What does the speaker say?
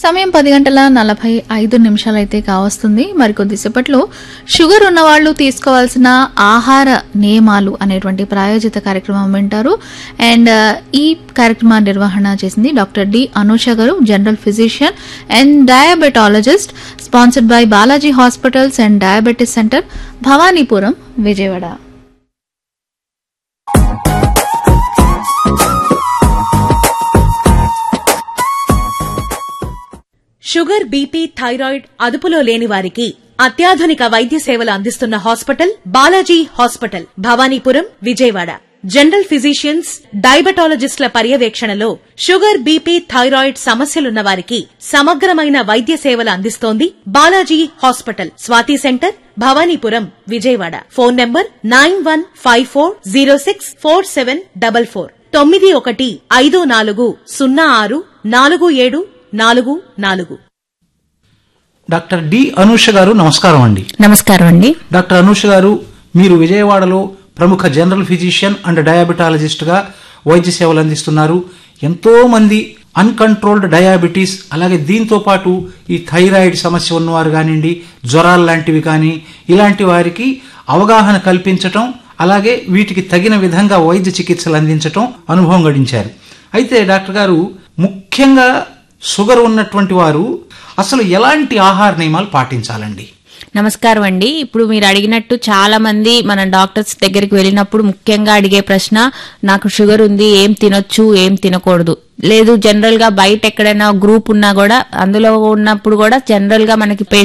సమయం పది గంటల నలభై ఐదు నిమిషాలైతే కావస్తుంది మరికొద్దిసేపట్లో షుగర్ ఉన్నవాళ్లు తీసుకోవాల్సిన ఆహార నియమాలు అనేటువంటి ప్రాయోజిత కార్యక్రమం వింటారు అండ్ ఆ, ఈ కార్యక్రమ నిర్వహణ చేసింది doctor D Anusha garu general physician and diabetologist sponsored by Balaji hospitals and diabetes centre Bhavanipuram Vijayawada sugar BP thyroid అదుపులో లేని వారికి అత్యాధునిక వైద్య సేవలు అందిస్తున్న hospital Balaji hospital Bhavanipuram Vijayawada general physicians డయాబెటాలజిస్టుల పర్యవేక్షణలో షుగర్ బీపీ థైరాయిడ్ సమస్యలున్న వారికి సమగ్రమైన వైద్య సేవలు అందిస్తోంది Balaji hospital Swathi centre Bhavanipuram Vijayawada phone number nine one five four zero six four seven double four తొమ్మిది ఒకటి ఐదు నాలుగు సున్నా ఆరు నాలుగు ఏడు నాలుగు నాలుగు డాక్టర్ డి అనూష గారు నమస్కారం అండి నమస్కారం అండి డాక్టర్ అనూష గారు మీరు విజయవాడలో ప్రముఖ జనరల్ ఫిజిషియన్ అండ్ డయాబెటాలజిస్ట్ గా వైద్య సేవలు అందిస్తున్నారు ఎంతో మంది అన్కంట్రోల్డ్ డయాబెటీస్ అలాగే దీంతో పాటు ఈ థైరాయిడ్ సమస్య ఉన్నవారు కానివ్వండి జ్వరాలు లాంటివి కానీ ఇలాంటి వారికి అవగాహన కల్పించటం అలాగే వీటికి తగిన విధంగా వైద్య చికిత్సలు అందించటం అనుభవం గడించారు అయితే డాక్టర్ గారు ముఖ్యంగా షుగర్ ఉన్నటువంటి వారు అసలు ఎలాంటి ఆహార నియమాలు పాటించాలండి నమస్కారం అండి ఇప్పుడు మీరు అడిగినట్టు చాలా మంది మన డాక్టర్స్ దగ్గరికి వెళ్ళినప్పుడు ముఖ్యంగా అడిగే ప్రశ్న నాకు షుగర్ ఉంది ఏం తినొచ్చు ఏం తినకూడదు లేదు జనరల్ గా బయట ఎక్కడైనా గ్రూప్ ఉన్నా కూడా అందులో ఉన్నప్పుడు కూడా జనరల్ గా మనకి